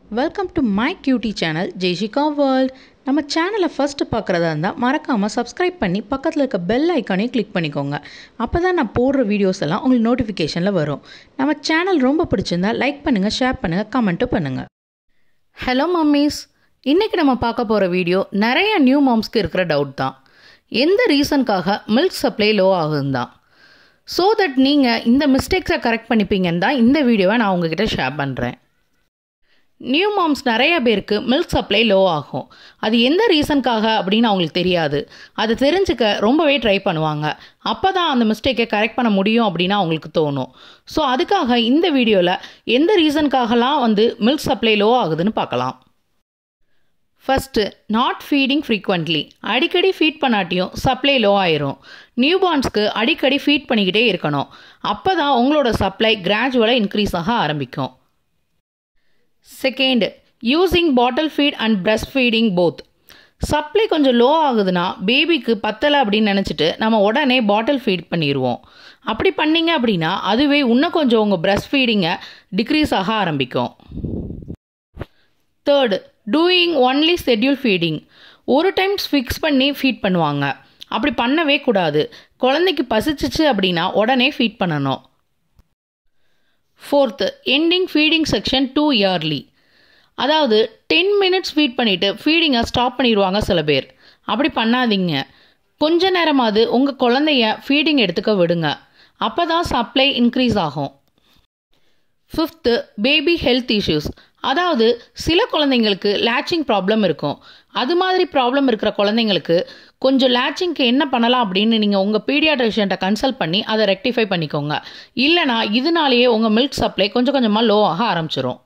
welcome to my cutie channel Jaishika world நம்ம சேனலை first பார்க்குறதா இருந்தால் மறக்காமல் சப்ஸ்கிரைப் பண்ணி பக்கத்தில் இருக்க பெல் ஐக்கானையும் கிளிக் பண்ணிக்கோங்க அப்போ தான் நான் போடுற வீடியோஸ் எல்லாம் உங்களுக்கு நோட்டிஃபிகேஷனில் வரும் நம்ம சேனல் ரொம்ப பிடிச்சிருந்தா லைக் பண்ணுங்கள் ஷேர் பண்ணுங்கள் கமெண்ட்டும் பண்ணுங்கள் ஹலோ மம்மீஸ் இன்றைக்கி நம்ம பார்க்க போகிற வீடியோ நிறைய நியூ மாம்ஸ்க்கு இருக்கிற டவுட் தான் எந்த ரீசனுக்காக மில்க் சப்ளை லோ ஆகுதுன்னு தான் ஸோ தட் நீங்கள் இந்த மிஸ்டேக்ஸை கரெக்ட் பண்ணிப்பீங்கன்னு தான் இந்த வீடியோவை நான் உங்ககிட்ட ஷேர் பண்ணுறேன் நியூ மாம்ஸ் நிறைய பேருக்கு மில்க் சப்ளை லோ ஆகும் அது எந்த ரீசனுக்காக அப்படின்னு அவங்களுக்கு தெரியாது அது தெரிஞ்சுக்க ரொம்பவே ட்ரை பண்ணுவாங்க அப்போ தான் அந்த மிஸ்டேக்கை கரெக்ட் பண்ண முடியும் அப்படின்னு அவங்களுக்கு தோணும் ஸோ அதுக்காக இந்த வீடியோவில் எந்த ரீசனுக்காகலாம் வந்து மில்க் சப்ளை லோ ஆகுதுன்னு பார்க்கலாம் ஃபஸ்ட்டு நாட் ஃபீடிங் ஃப்ரீக்வெண்ட்லி அடிக்கடி ஃபீட் பண்ணாட்டியும் சப்ளை லோ ஆயிரும் நியூபார்ன்ஸ்க்கு அடிக்கடி ஃபீட் பண்ணிக்கிட்டே இருக்கணும் அப்போ தான் உங்களோட சப்ளை கிராஜுவலாக இன்க்ரீஸ் ஆக ஆரம்பிக்கும் second using bottle feed and breast feeding both supply கொஞ்சம் லோ ஆகுதுன்னா பேபிக்கு பத்தலை அப்படின்னு நினச்சிட்டு நம்ம உடனே பாட்டில் ஃபீட் பண்ணிடுவோம் அப்படி பண்ணீங்க அப்படின்னா அதுவே இன்னும் கொஞ்சம் உங்கள் பிரஸ்ட் ஃபீடிங்கை டிக்ரீஸ் ஆக ஆரம்பிக்கும் third doing only schedule feeding ஒரு டைம்ஸ் ஃபிக்ஸ் பண்ணி ஃபீட் பண்ணுவாங்க அப்படி பண்ணவே கூடாது குழந்தைக்கு பசிச்சிச்சு அப்படின்னா உடனே ஃபீட் பண்ணணும் fourth ending feeding session too early அதாவது டென் மினிட்ஸ் ஃபீட் பண்ணிவிட்டு ஃபீடிங்கை ஸ்டாப் பண்ணிடுவாங்க சில பேர் அப்படி பண்ணாதீங்க கொஞ்ச நேரமாவது உங்கள் குழந்தைய ஃபீடிங் எடுத்துக்க விடுங்க அப்போ தான் சப்ளை இன்க்ரீஸ் ஆகும் ஃபிஃப்த்து பேபி ஹெல்த் இஷ்யூஸ் அதாவது சில குழந்தைங்களுக்கு லேச்சிங் ப்ராப்ளம் இருக்கும் அது மாதிரி ப்ராப்ளம் இருக்கிற குழந்தைங்களுக்கு கொஞ்சம் லேச்சிங்க்கு என்ன பண்ணலாம் அப்படின்னு நீங்கள் உங்கள் பீடியாட்ரிஷியன்ட்ட கன்சல்ட் பண்ணி அதை ரெக்டிஃபை பண்ணிக்கோங்க இல்லைனா இதனாலேயே உங்கள் மில்க் சப்ளை கொஞ்சம் கொஞ்சமாக லோ ஆக ஆரம்பிச்சிரும்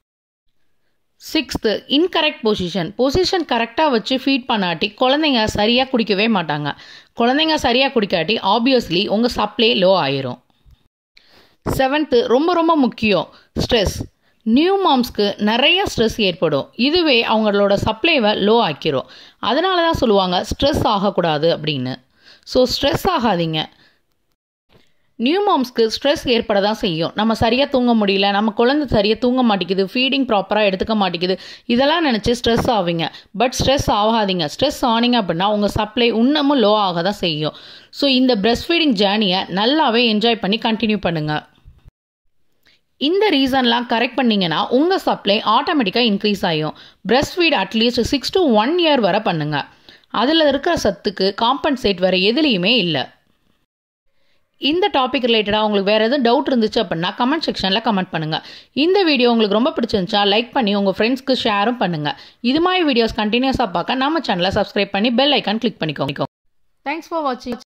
சிக்ஸ்த்து இன்கரெக்ட் பொசிஷன் பொசிஷன் கரெக்டாக வச்சு ஃபீட் பண்ணாட்டி குழந்தைங்க சரியாக குடிக்கவே மாட்டாங்க குழந்தைங்க சரியாக குடிக்காட்டி ஆப்வியஸ்லி உங்கள் சப்ளை லோ ஆயிரும் செவன்த்து ரொம்ப ரொம்ப முக்கியம் ஸ்ட்ரெஸ் நியூ மாம்ஸ்க்கு நிறைய ஸ்ட்ரெஸ் ஏற்படும் இதுவே அவங்களோட சப்ளைவை லோ ஆக்கிரும் அதனால தான் சொல்லுவாங்க ஸ்ட்ரெஸ் ஆகக்கூடாது அப்படின்னு ஸோ ஸ்ட்ரெஸ் ஆகாதீங்க நியூ மாம்ஸ்க்கு ஸ்ட்ரெஸ் ஏற்பட தான் செய்யும் நம்ம சரியாக தூங்க முடியல நம்ம குழந்தை சரியாக தூங்க மாட்டேங்குது ஃபீடிங் ப்ராப்பராக எடுத்துக்க மாட்டேங்குது இதெல்லாம் நினச்சி ஸ்ட்ரெஸ் ஆவீங்க பட் ஸ்ட்ரெஸ் ஆகாதீங்க ஸ்ட்ரெஸ் ஆனீங்க அப்படின்னா உங்கள் சப்ளை இன்னமும் லோ ஆக தான் செய்யும் ஸோ இந்த பிரஸ்ட் ஃபீடிங் ஜேர்னியை நல்லாவே என்ஜாய் பண்ணி கண்டினியூ பண்ணுங்கள் இந்த ரீசன்லாம் கரெக்ட் பண்ணிங்கன்னா உங்கள் சப்ளை ஆட்டோமேட்டிக்காக இன்க்ரீஸ் ஆகும் breast feed at least six to one year வரை பண்ணுங்கள் அதில் இருக்கிற சத்துக்கு காம்பன்சேட் வேறு எதுலேயுமே இல்லை இந்த டாபிக் ரிலேட்டடாக உங்களுக்கு வேறு எதுவும் டவுட் இருந்துச்சு அப்படின்னா கமெண்ட் செக்ஷனில் கமெண்ட் பண்ணுங்கள் இந்த வீடியோ உங்களுக்கு ரொம்ப பிடிச்சிருந்துச்சா லைக் பண்ணி உங்கள் ஃப்ரெண்ட்ஸ்க்கு ஷேரும் பண்ணுங்கள் இது மாதிரி வீடியோஸ் கண்டினியூஸாக பார்க்க நம்ம சேனலை சப்ஸ்கிரைப் பண்ணி பெல் ஐக்கான் கிளிக் பண்ணிக்கோங்க தேங்க்ஸ் ஃபார் வாட்சிங்